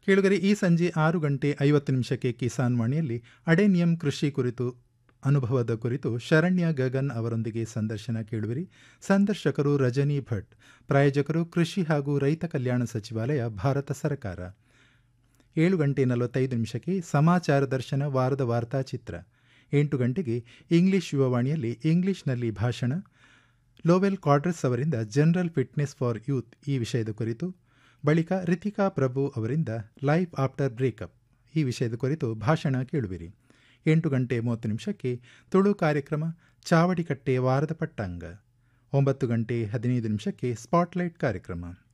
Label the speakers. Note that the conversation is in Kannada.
Speaker 1: ಕೇಳುಗರೆ ಈ ಸಂಜೆ ಆರು ಗಂಟೆ ಐವತ್ತು ನಿಮಿಷಕ್ಕೆ ಕಿಸಾನ್ ವಾಣಿಯಲ್ಲಿ ಅಡೆನಿಯಂ ಕೃಷಿ ಕುರಿತು ಅನುಭವದ ಕುರಿತು ಶರಣ್ಯ ಗಗನ್ ಅವರೊಂದಿಗೆ ಸಂದರ್ಶನ ಕೇಳುವಿರಿ ಸಂದರ್ಶಕರು ರಜನಿ ಭಟ್ ಪ್ರಾಯೋಜಕರು ಕೃಷಿ ಹಾಗೂ ರೈತ ಕಲ್ಯಾಣ ಸಚಿವಾಲಯ ಭಾರತ ಸರ್ಕಾರ ಏಳು ಗಂಟೆ ನಲವತ್ತೈದು ನಿಮಿಷಕ್ಕೆ ಸಮಾಚಾರ ದರ್ಶನ ವಾರದ ವಾರ್ತಾಚಿತ್ರ ಎಂಟು ಗಂಟೆಗೆ ಇಂಗ್ಲಿಷ್ ಯುವವಾಣಿಯಲ್ಲಿ ಇಂಗ್ಲಿಷ್ನಲ್ಲಿ ಭಾಷಣ ಲೋವೆಲ್ ಕ್ವಾಡ್ರಸ್ ಅವರಿಂದ ಜನರಲ್ ಫಿಟ್ನೆಸ್ ಫಾರ್ ಯೂತ್ ಈ ವಿಷಯದ ಕುರಿತು ಬಳಿಕ ರಿತಿಕಾ ಪ್ರಭು ಅವರಿಂದ ಲೈಫ್ ಆಫ್ಟರ್ ಬ್ರೇಕಪ್ ಈ ವಿಷಯದ ಕುರಿತು ಭಾಷಣ ಕೇಳುವಿರಿ ಎಂಟು ಗಂಟೆ ಮೂವತ್ತು ನಿಮಿಷಕ್ಕೆ ತುಳು ಕಾರ್ಯಕ್ರಮ ಚಾವಡಿಕಟ್ಟೆ ವಾರದ ಪಟ್ಟಾಂಗ ಒಂಬತ್ತು ಗಂಟೆ ಹದಿನೈದು ನಿಮಿಷಕ್ಕೆ ಸ್ಪಾಟ್ಲೈಟ್ ಕಾರ್ಯಕ್ರಮ